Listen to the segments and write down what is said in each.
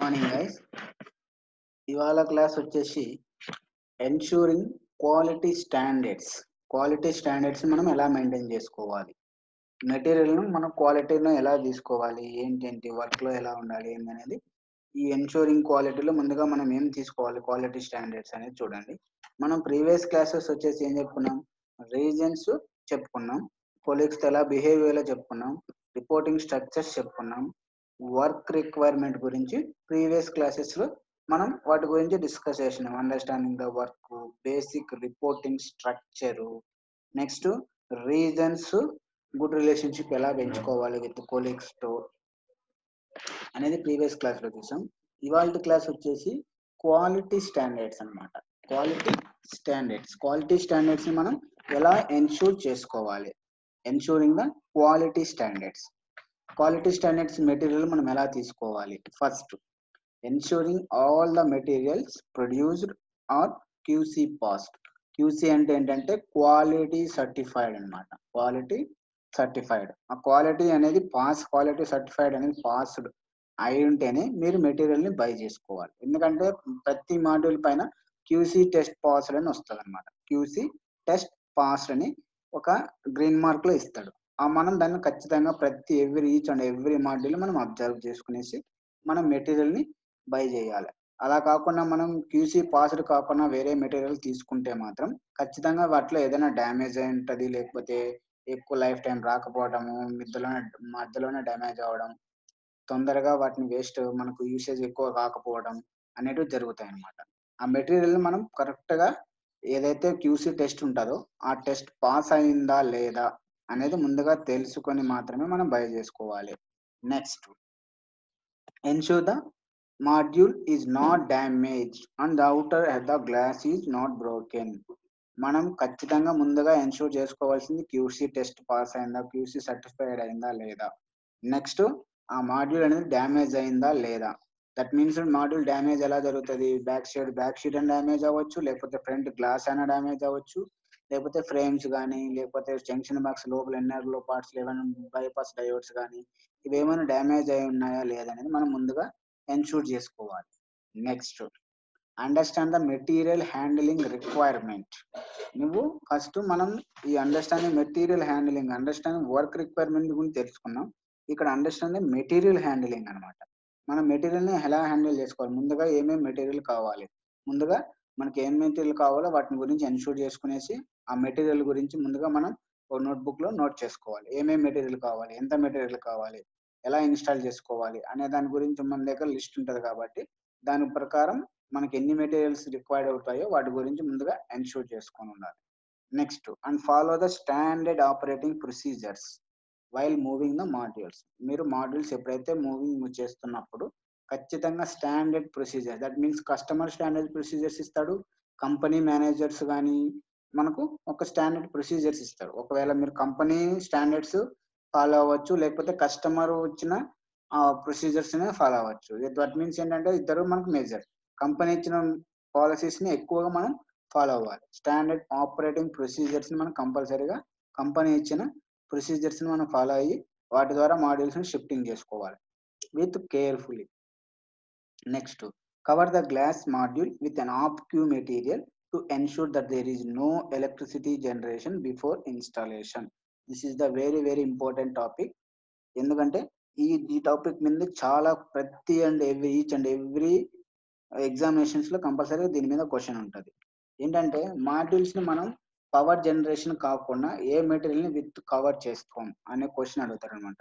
morning guys ఇవాళ class వచ్చేసి ensuring quality standards quality standards మనం ఎలా మెయింటైన్ చేసుకోవాలి మెటీరియల్ను మనం క్వాలిటీను ఎలా తీసుకోవాలి ఏంటి వర్క్లో ఎలా ఉండాలి ఏంటి అనేది ఈ ఎన్షూరింగ్ క్వాలిటీలో ముందుగా మనం ఏం తీసుకోవాలి క్వాలిటీ స్టాండర్డ్స్ అనేది చూడండి మనం ప్రీవియస్ క్లాసెస్ వచ్చేసి ఏం చెప్పుకున్నాం రీజన్స్ చెప్పుకున్నాం కొలీగ్స్తో ఎలా బిహేవ్ చేయాలో చెప్పుకున్నాం రిపోర్టింగ్ స్ట్రక్చర్స్ చెప్పుకున్నాం వర్క్ రిక్వైర్మెంట్ గురించి ప్రీవియస్ క్లాసెస్ లో మనం వాటి గురించి డిస్కస్ చేసినాం understanding the work basic reporting structure next reasons good relationship ఎలా పెంచుకోవాలి విత్ కొలీగ్స్ తో అనేది ప్రీవియస్ క్లాస్ లో చూసాం ఇవాళ క్లాస్ వచ్చేసి క్వాలిటీ స్టాండర్డ్స్ అన్నమాట క్వాలిటీ స్టాండర్డ్స్ క్వాలిటీ స్టాండర్డ్స్ ని మనం ఎలా ఎన్షూర్ చేసుకోవాలి ensuring the quality standards quality standards material మనం ఎలా తీసుకోవాలి first ensuring all the materials produced are QC passed QC అంటే ఏంటంటే క్వాలిటీ సర్టిఫైడ్ అన్నమాట క్వాలిటీ సర్టిఫైడ్ ఆ క్వాలిటీ అనేది పాస్ క్వాలిటీ సర్టిఫైడ్ అనేది పాస్డ్ అయి ఉంటేనే మీరు మెటీరియల్ ని బై చేసుకోవాలి ఎందుకంటే ప్రతి మాడ్యూల్ పైన క్యూసీ టెస్ట్ పాస్డ్ అని వస్తుంది అనమాట క్యూసీ టెస్ట్ పాస్డ్ అని ఒక గ్రీన్ మార్క్ లో ఇస్తాడు ఆ మనం దాన్ని ఖచ్చితంగా ప్రతి every each and every module మనం అబ్జర్వ్ చేసుకునేసి మనం మెటీరియల్ ని బై చేయాలి అలా కాకుండా మనం క్యూసీ పాస్డ్ కాకుండా వేరే మెటీరియల్ తీసుకుంటే మాత్రం ఖచ్చితంగా వాటిలో ఏదైనా డ్యామేజ్ అయి ఉంటుంది లేకపోతే ఎక్కువ లైఫ్ టైం రాకపోవడము మధ్యలోనే మధ్యలోనే డ్యామేజ్ అవ్వడం తొందరగా వాటిని వేస్ట్ మనకు యూసేజ్ ఎక్కువ కాకపోవడం అనేటివి జరుగుతాయి అన్నమాట ఆ మెటీరియల్ మనం కరెక్ట్ గా ఏదైతే క్యూసీ టెస్ట్ ఉంటుందో ఆ టెస్ట్ పాస్ అయిందా లేదా అనేది ముందుగా తెలుసుకొని మాత్రమే మనం బై చేసుకోవాలి next ensure the module is not damage and the outer the glass is not broken మనం ఖచ్చితంగా ముందుగా ఎన్షూర్ చేసుకోవాల్సింది క్యూసీ టెస్ట్ పాస్ అయిందా క్యూసీ సర్టిఫైడ్ అయిందా లేదా నెక్స్ట్ ఆ మాడ్యూల్ అనేది డ్యామేజ్ అయిందా లేదా దట్ మీన్స్ మాడ్యూల్ డ్యామేజ్ ఎలా జరుగుతుంది బ్యాక్ సైడ్ బ్యాక్ షీట్ అని డ్యామేజ్ అవ్వచ్చు లేకపోతే ఫ్రంట్ గ్లాస్ అయినా డ్యామేజ్ అవ్వచ్చు లేకపోతే ఫ్రేమ్స్ కానీ లేకపోతే జంక్షన్ బాక్స్ లోపల ఎన్ఆర్ లో పార్ట్స్ ఏమైనా బైపాస్ డయోడ్స్ కానీ ఇవి ఏమైనా డ్యామేజ్ అయి ఉన్నాయా లేదనేది మనం ముందుగా ఎన్షూర్ చేసుకోవాలి next understand the material handling requirement నువ్వు ఫస్ట్ మనం ఈ understanding material handling understanding work requirement గురించి తెలుసుకున్నాం ఇక్కడ అండర్స్టాండింగ్ మెటీరియల్ హ్యాండిలింగ్ అనమాట మనం మెటీరియల్ ని ఎలా హ్యాండిల్ చేసుకోవాలి ముందుగా ఏమేమి మెటీరియల్ కావాలి ముందుగా మనకి ఏం మెటీరియల్ కావాలో వాటిని గురించి ఎన్షూర్ చేసుకునేసి ఆ మెటీరియల్ గురించి ముందుగా మనం ఒక నోట్బుక్ లో నోట్ చేసుకోవాలి ఏమేమి మెటీరియల్ కావాలి ఎంత మెటీరియల్ కావాలి ఎలా ఇన్స్టాల్ చేసుకోవాలి అనే దాని గురించి మన దగ్గర లిస్ట్ ఉంటుంది కాబట్టి దాని ప్రకారం మనకి ఎన్ని మెటీరియల్స్ రిక్వైర్డ్ అవుతాయో వాటి గురించి ముందుగా ఎన్షూర్ చేసుకొని ఉండాలి next and follow the standard operating procedures while moving the modules మీరు మాడ్యూల్స్ ఎప్పుడైతే మూవింగ్ చేస్తున్నప్పుడు ఖచ్చితంగా standard procedure that means customer standard procedures ఇస్తాడు కంపెనీ మేనేజర్స్ కానీ మనకు ఒక స్టాండర్డ్ ప్రొసీజర్స్ ఇస్తారు ఒకవేళ మీరు కంపెనీ స్టాండర్డ్స్ ఫాలో అవ్వచ్చు లేకపోతే కస్టమర్ వచ్చిన ప్రొసీజర్స్ ఫాలో అవ్వచ్చు దట్ మీన్స్ ఏంటంటే ఇద్దరు మనకు మేజర్ కంపెనీ ఇచ్చిన పాలసీస్ ని ఎక్కువగా మనం ఫాలో అవ్వాలి స్టాండర్డ్ ఆపరేటింగ్ ప్రొసీజర్స్ ని మనం కంపల్సరీగా కంపెనీ ఇచ్చిన ప్రొసీజర్స్ ని మనం ఫాలో అయ్యి వాటి ద్వారా మాడ్యూల్స్ ని షిఫ్టింగ్ చేసుకోవాలి with carefully next cover the glass module with an opaque material to ensure that there is no electricity generation before installation this is the very very important topic ఎందుకంటే ఈ ఈ టాపిక్ మీద చాలా ప్రతి and every each and every examinations లో కంపల్సరీగా దీని మీద క్వశ్చన్ ఉంటుంది ఏంటంటే మాడ్యూల్స్ ని మనం పవర్ జనరేషన్ కాకుండా ఏ మెటీరియల్ ని విత్ కవర్ చేసుకోం అనే క్వశ్చన్ అడుగుతారు అనమాట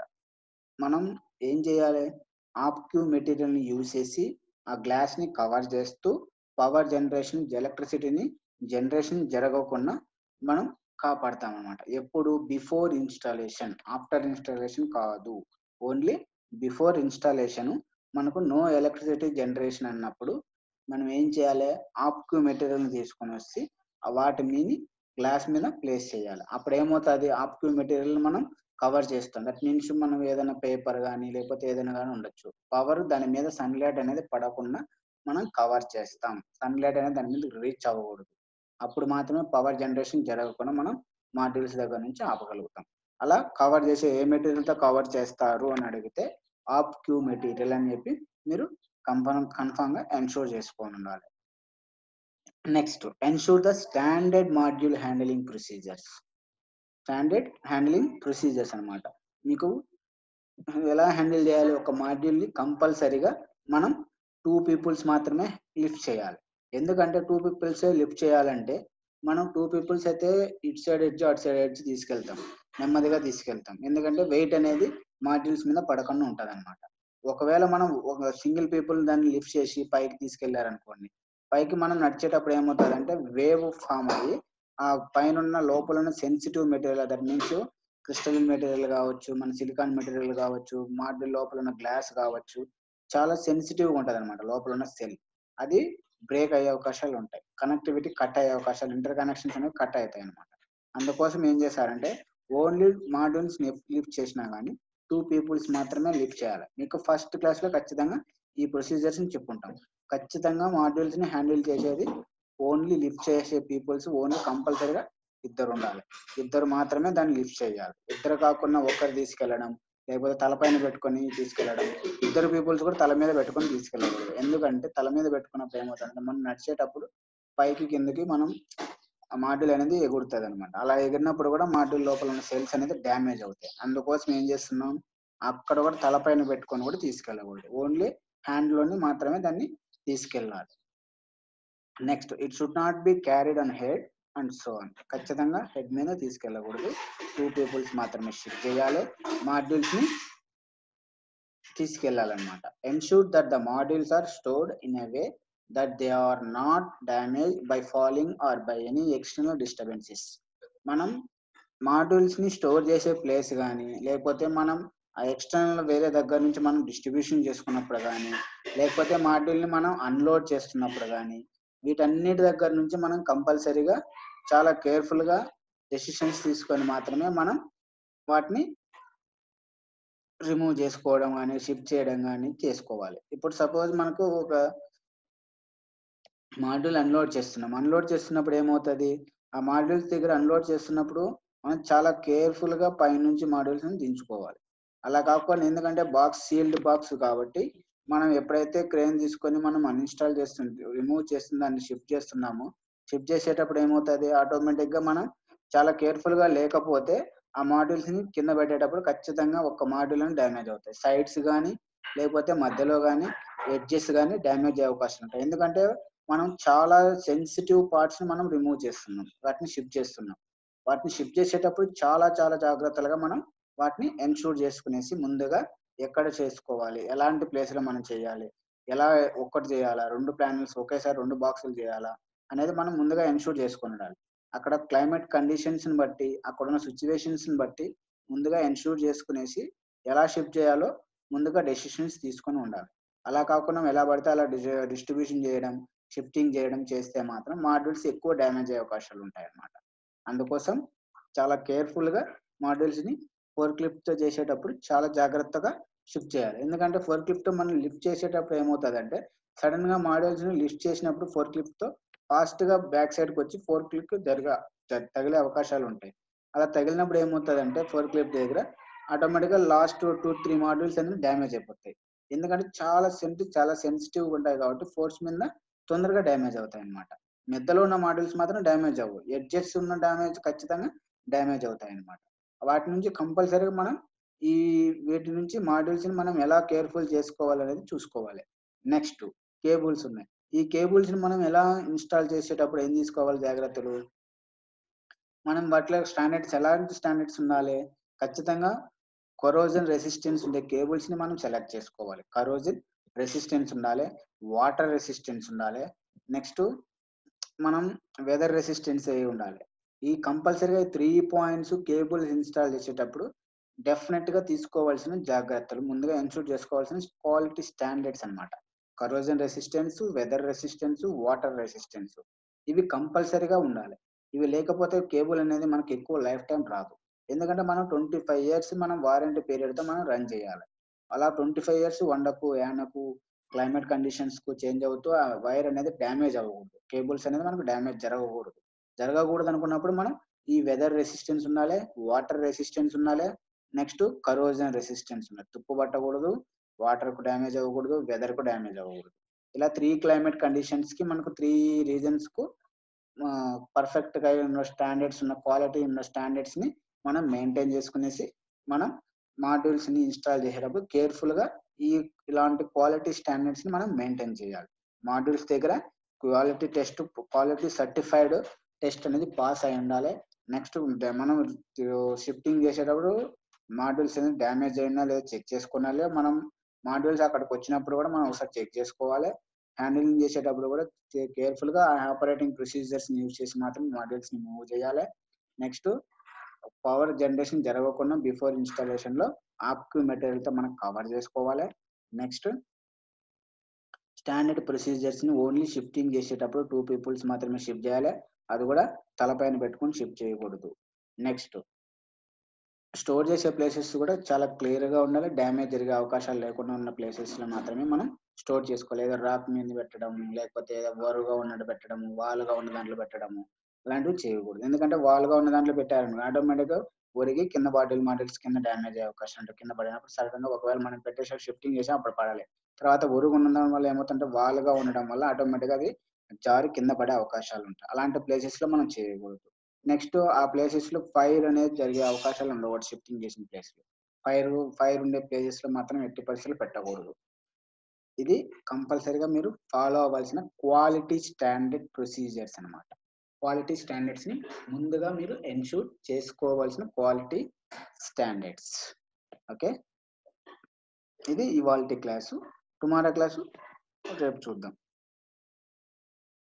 మనం ఏం చేయాలి ఆప్క్యూ మెటీరియల్ ని యూజ్ చేసి ఆ గ్లాస్ ని కవర్ చేస్తూ పవర్ జనరేషన్ ఎలక్ట్రిసిటీని జనరేషన్ జరగకుండా మనం కాపాడతాం అనమాట ఎప్పుడు బిఫోర్ ఇన్స్టాలేషన్ ఆఫ్టర్ ఇన్స్టాలేషన్ కాదు ఓన్లీ బిఫోర్ ఇన్స్టాలేషన్ మనకు నో ఎలక్ట్రిసిటీ జనరేషన్ అన్నప్పుడు మనం ఏం చేయాలి ఆప్క్యూ మెటీరియల్ తీసుకొని వచ్చి వాటి మీద గ్లాస్ మీద ప్లేస్ చేయాలి అప్పుడు ఏమవుతుంది ఆప్క్యూ మెటీరియల్ మనం కవర్ చేస్తాం దట్ మీన్స్ మనం ఏదైనా పేపర్ కానీ లేకపోతే ఏదైనా కానీ ఉండొచ్చు పవర్ దాని మీద సన్లైట్ అనేది పడకుండా మనం కవర్ చేస్తాం సన్లైట్ అనేది దాని మీద రీచ్ అవ్వకూడదు అప్పుడు మాత్రమే పవర్ జనరేషన్ జరగకుండా మనం మాడ్యూల్స్ దగ్గర నుంచి ఆపగలుగుతాం అలా కవర్ చేసే ఏ మెటీరియల్ తో కవర్ చేస్తారు అని అడిగితే ఆప్ క్యూ మెటీరియల్ అని చెప్పి మీరు కన్ఫర్మ్ కన్ఫామ్ గా ఎన్షూర్ చేసుకొని ఉండాలి next ensure the standard module handling procedures standard handling procedures అన్నమాట మీకు ఎలా హ్యాండిల్ చేయాలి ఒక మాడ్యూల్ ని కంపల్సరీగా మనం టూ పీపుల్స్ మాత్రమే లిఫ్ట్ చేయాలి ఎందుకంటే టూ పీపుల్స్ లిఫ్ట్ చేయాలంటే మనం టూ పీపుల్స్ అయితే ఇటు సైడ్ ఎడ్జ్ అటు సైడ్ ఎడ్జ్ తీసుకెళ్తాం నెమ్మదిగా తీసుకెళ్తాం ఎందుకంటే వెయిట్ అనేది మాడ్యూల్స్ మీద పడకుండా ఉంటది అనమాట ఒకవేళ మనం ఒక సింగిల్ పీపుల్ దాన్ని లిఫ్ట్ చేసి పైకి తీసుకెళ్లారనుకోండి పైకి మనం నడిచేటప్పుడు ఏమవుతుందంటే వేవ్ ఫామ్ అయ్యి ఆ పైన ఉన్న లోపల ఉన్న sensitive material that means crystal material కావచ్చు మన సిలికాన్ మెటీరియల్ కావచ్చు మాడ్యూల్ లోపల ఉన్న గ్లాస్ కావచ్చు చాలా సెన్సిటివ్ గా ఉంటది అనమాట లోపల ఉన్న సెల్ అది బ్రేక్ అయ్యే అవకాశాలు ఉంటాయి కనెక్టివిటీ కట్ అయ్యే అవకాశాలు ఇంటర్ కనెక్షన్స్ అనేవి కట్ అవుతాయి అనమాట అందుకోసం ఏం చేశారంటే ఓన్లీ మాడ్యూల్స్ లిఫ్ట్ చేసినా కానీ టూ పీపుల్స్ మాత్రమే లిఫ్ట్ చేయాలి మీకు ఫస్ట్ క్లాస్ లో ఖచ్చితంగా ఈ ప్రొసీజర్స్ ని చెప్పుకుంటాం ఖచ్చితంగా మాడ్యూల్స్ ని హ్యాండిల్ చేసేది ఓన్లీ లిఫ్ట్ చేసే పీపుల్స్ ఓన్లీ కంపల్సరీగా ఇద్దరు ఉండాలి ఇద్దరు మాత్రమే దాన్ని లిఫ్ట్ చేయాలి ఇద్దరు కాకుండా ఒకరు తీసుకెళ్లడం లేకపోతే తలపైన పెట్టుకొని తీసుకెళ్లడం ఇద్దరు పీపుల్స్ కూడా తల మీద పెట్టుకొని తీసుకెళ్ళకూడదు ఎందుకంటే తల మీద పెట్టుకున్నప్పుడు ఏమవుతుందంటే మనం నడిచేటప్పుడు పైకి కిందకి మనం ఆ మాడ్యూల్ అనేది ఎగురుతుంది అనమాట అలా ఎగిరినప్పుడు కూడా మాడ్యూల్ లోపల ఉన్న సెల్స్ అనేది డ్యామేజ్ అవుతాయి అందుకోసం ఏం చేస్తున్నాం అక్కడ కూడా తలపైన పెట్టుకొని కూడా తీసుకెళ్ళకూడదు ఓన్లీ హ్యాండ్ లోని మాత్రమే దాన్ని తీసుకెళ్ళాలి next it should not be carried on head and so on ఖచ్చితంగా హెడ్ మీద తీసుకెళ్ళకూడదు టూ పీపుల్స్ మాత్రమే షిఫ్ట్ చేయాలి మాడ్యూల్స్ ని తీసుకెళ్లాలన్నమాట ensure that the modules are stored in a way that they are not damage by falling or by any external disturbances మనం modules ని store చేసే ప్లేస్ కానీ లేకపోతే మనం ఆ ఎక్స్టర్నల్ వేరే దగ్గర నుంచి మనం డిస్ట్రిబ్యూషన్ చేసుకున్నప్పుడు కానీ లేకపోతే మాడ్యూల్ ని మనం అన్లోడ్ చేస్తున్నప్పుడు కానీ వీటన్నిటి దగ్గర నుంచి మనం కంపల్సరీగా చాలా కేర్ఫుల్ గా డెసిషన్స్ తీసుకొని మాత్రమే మనం వాటిని రిమూవ్ చేసుకోవడం కానీ షిఫ్ట్ చేయడం కానీ చేసుకోవాలి ఇప్పుడు సపోజ్ మనకు ఒక మాడ్యూల్ అన్లోడ్ చేస్తున్నాం అన్లోడ్ చేస్తున్నప్పుడు ఏమవుతుంది ఆ మాడ్యూల్స్ దగ్గర అన్లోడ్ చేస్తున్నప్పుడు మనం చాలా కేర్ఫుల్ గా పైనుంచి మాడ్యూల్స్ ని దించుకోవాలి అలా కాకుండా ఎందుకంటే బాక్స్ సీల్డ్ బాక్స్ కాబట్టి మనం ఎప్పుడైతే క్రేన్ తీసుకొని మనం అన్ఇన్స్టాల్ చేస్తుంది రిమూవ్ చేస్తున్న దాన్ని షిఫ్ట్ చేస్తున్నామో షిఫ్ట్ చేసేటప్పుడు ఏమవుతుంది ఆటోమేటిక్ గా మనం చాలా కేర్ఫుల్ గా లేకపోతే ఆ మాడ్యూల్స్ ని కింద పెట్టేటప్పుడు ఖచ్చితంగా ఒక మాడ్యూల్ అని డ్యామేజ్ అవుతాయి సైడ్స్ కానీ లేకపోతే మధ్యలో కానీ ఎడ్జెస్ కానీ డ్యామేజ్ అయ్యే అవకాశం ఉంటాయి ఎందుకంటే మనం చాలా సెన్సిటివ్ పార్ట్స్ ని మనం రిమూవ్ చేస్తున్నాం వాటిని షిఫ్ట్ చేస్తున్నాం వాటిని షిఫ్ట్ చేసేటప్పుడు చాలా చాలా జాగ్రత్తలుగా మనం వాటిని ఎన్షూర్ చేసుకునేసి ముందుగా ఎక్కడ చేసుకోవాలి ఎలాంటి ప్లేస్ లో మనం చేయాలి ఎలా ఒక్కటి చేయాలా రెండు ప్యానల్స్ ఒకేసారి రెండు బాక్సులు చేయాలా అనేది మనం ముందుగా ఎన్షూర్ చేసుకుని ఉండాలి అక్కడ క్లైమేట్ కండిషన్స్ ని బట్టి అక్కడ ఉన్న సిచ్యువేషన్స్ ని బట్టి ముందుగా ఎన్షూర్ చేసుకునేసి ఎలా షిఫ్ట్ చేయాలో ముందుగా డెసిషన్స్ తీసుకొని ఉండాలి అలా కాకుండా ఎలా పడితే అలా డిస్ట్రిబ్యూషన్ చేయడం షిఫ్టింగ్ చేయడం చేస్తే మాత్రం మాడ్యూల్స్ ఎక్కువ డ్యామేజ్ అయ్యే అవకాశాలు ఉంటాయి అన్నమాట అందుకోసం చాలా కేర్ఫుల్ గా మాడ్యూల్స్ ని ఫోర్ క్లిప్ తో చేసేటప్పుడు చాలా జాగ్రత్తగా షిఫ్ట్ చేయాలి ఎందుకంటే ఫోర్ క్లిప్ తో మనం లిఫ్ట్ చేసేటప్పుడు ఏమవుతుంది అంటే సడన్ గా మాడ్యూల్స్ ని లిఫ్ట్ చేసినప్పుడు ఫోర్ క్లిప్ తో ఫాస్ట్ గా బ్యాక్ సైడ్ కి వచ్చి ఫోర్ క్లిప్ జరగ త- తగిలే అవకాశాలు ఉంటాయి అలా తగిలినప్పుడు ఏమవుతుంది అంటే ఫోర్ క్లిప్ దగ్గర ఆటోమేటిక్ గా లాస్ట్ టూ త్రీ మాడ్యూల్స్ అనేది డ్యామేజ్ అయిపోతాయి ఎందుకంటే చాలా సెన్సి చాలా సెన్సిటివ్ ఉంటాయి కాబట్టి ఫోర్స్ మీద తొందరగా డ్యామేజ్ అవుతాయి అన్నమాట మెద్దలో ఉన్న మాడ్యూల్స్ మాత్రం డ్యామేజ్ అవ్వవు ఎడ్జెస్ ఉన్న డ్యామేజ్ ఖచ్చితంగా డ్యామేజ్ అవుతాయి అన్నమాట వాటి నుంచి కంపల్సరీగా మనం ఈ వీటి నుంచి మాడ్యూల్స్ ని మనం ఎలా కేర్ఫుల్ చేసుకోవాలనేది చూసుకోవాలి నెక్స్ట్ కేబుల్స్ ఉన్నాయి ఈ కేబుల్స్ ని మనం ఎలా ఇన్స్టాల్ చేసేటప్పుడు ఏం తీసుకోవాలి జాగ్రత్తలు మనం వాటిలో స్టాండర్డ్స్ ఎలాంటి స్టాండర్డ్స్ ఉండాలి ఖచ్చితంగా కొరోజన్ రెసిస్టెన్స్ ఉండే కేబుల్స్ ని మనం సెలెక్ట్ చేసుకోవాలి కరోజన్ రెసిస్టెన్స్ ఉండాలి వాటర్ రెసిస్టెన్స్ ఉండాలి నెక్స్ట్ మనం వెదర్ రెసిస్టెన్స్ అయి ఉండాలి ఈ కంపల్సరీగా త్రీ పాయింట్స్ కేబుల్స్ ఇన్స్టాల్ చేసేటప్పుడు డెఫినెట్ గా తీసుకోవాల్సిన జాగ్రత్తలు ముందుగా ఎన్షూర్ చేసుకోవాల్సిన క్వాలిటీ స్టాండర్డ్స్ అన్నమాట corrosion resistance weather resistance water resistance ఇవి కంపల్సరీగా ఉండాలి ఇవి లేకపోతే కేబుల్ అనేది మనకి ఎక్కువ లైఫ్ టైం రాదు ఎందుకంటే మనం ట్వంటీ ఫైవ్ ఇయర్స్ మనం వారంటీ పీరియడ్ తో మనం రన్ చేయాలి అలా ట్వంటీ ఫైవ్ ఇయర్స్ వండకు యానకు క్లైమేట్ కండిషన్స్ కు చేంజ్ అవుతూ ఆ వైర్ అనేది డ్యామేజ్ అవ్వకూడదు కేబుల్స్ అనేది మనకు డ్యామేజ్ జరగకూడదు జరగకూడదు అనుకున్నప్పుడు మనం ఈ వెదర్ రెసిస్టెన్స్ ఉండాలి వాటర్ రెసిస్టెన్స్ ఉండాలి నెక్స్ట్ కరోజన్ రెసిస్టెన్స్ ఉండాలి తుప్పు పట్టకూడదు వాటర్ కు డ్యామేజ్ అవ్వకూడదు వెదర్ కు డ్యామేజ్ అవ్వకూడదు ఇలా త్రీ క్లైమేట్ కండిషన్స్ కి మనకు త్రీ రీజన్స్ కు పర్ఫెక్ట్ గా ఉన్న స్టాండర్డ్స్ ఉన్న క్వాలిటీ ఉన్న స్టాండర్డ్స్ ని మనం మెయింటైన్ చేసుకునేసి మనం మాడ్యూల్స్ ని ఇన్స్టాల్ చేసేటప్పుడు కేర్ఫుల్ గా ఈ ఇలాంటి క్వాలిటీ స్టాండర్డ్స్ ని మనం మెయింటైన్ చేయాలి మాడ్యూల్స్ దగ్గర quality test quality certified test అనేది పాస్ అయి ఉండాలి నెక్స్ట్ మనం షిఫ్టింగ్ చేసేటప్పుడు మాడ్యూల్స్ అనేది డ్యామేజ్ అయినా లేదా చెక్ చేసుకోవాలి మనం మాడ్యూల్స్ అక్కడికి వచ్చినప్పుడు కూడా మనం ఒకసారి చెక్ చేసుకోవాలి హ్యాండిలింగ్ చేసేటప్పుడు కూడా కేర్ఫుల్ గా ఆపరేటింగ్ ప్రొసీజర్స్ యూజ్ చేసి మాత్రం మాడ్యూల్స్ ని మూవ్ చేయాలి నెక్స్ట్ పవర్ జనరేషన్ జరగకుండా బిఫోర్ ఇన్స్టాలేషన్ లో ఆప్క్యూ మెటీరియల్ తో మనం కవర్ చేసుకోవాలి నెక్స్ట్ స్టాండర్డ్ ప్రొసీజర్స్ ని ఓన్లీ షిఫ్టింగ్ చేసేటప్పుడు టూ పీపుల్స్ మాత్రమే షిఫ్ట్ చేయాలి అది కూడా తలపైన పెట్టుకుని షిఫ్ట్ చేయకూడదు నెక్స్ట్ స్టోర్ చేసే ప్లేసెస్ కూడా చాలా క్లియర్ గా ఉండాలి డ్యామేజ్ జరిగే అవకాశాలు లేకుండా ఉన్న ప్లేసెస్ లో మాత్రమే మనం స్టోర్ చేసుకోవాలి ఏదో రాక్ మీద పెట్టడం లేకపోతే ఏదో వరుగా ఉన్నట్టు పెట్టడం వాలుగా ఉన్న దాంట్లో పెట్టడము అలాంటివి చేయకూడదు ఎందుకంటే వాలుగా ఉన్న దాంట్లో పెట్టారనుకో ఆటోమేటిక్ గా ఒరిగి కింద బాటిల్ మాటిల్స్ కింద డ్యామేజ్ అయ్యే అవకాశం ఉంటుంది కింద పడినప్పుడు సడన్ గా ఒకవేళ మనం పెట్టేసారి షిఫ్టింగ్ చేసి అప్పుడు పడాలి తర్వాత ఒరుగు ఉండడం వల్ల ఏమవుతుంటే వాలుగా ఉండడం వల్ల ఆటోమేటిక్ గా అది జారి కింద పడే అవకాశాలు ఉంటాయి అలాంటి ప్లేసెస్ లో మనం చేయకూడదు నెక్స్ట్ ఆ ప్లేసెస్ లో ఫైర్ అనేది జరిగే అవకాశాలు ఉండవు షిఫ్టింగ్ చేసిన ప్లేస్ లో ఫైర్ ఫైర్ ఉండే ప్లేసెస్ లో మాత్రం ఎట్టి పరిస్థితులు పెట్టకూడదు ఇది కంపల్సరీగా మీరు ఫాలో అవ్వాల్సిన క్వాలిటీ స్టాండర్డ్ ప్రొసీజర్స్ అన్నమాట క్వాలిటీ స్టాండర్డ్స్ ని ముందుగా మీరు ఎన్షూర్ చేసుకోవాల్సిన క్వాలిటీ స్టాండర్డ్స్ ఓకే ఇది ఇవాల్టి క్లాసు టుమారో క్లాసు రేపు చూద్దాం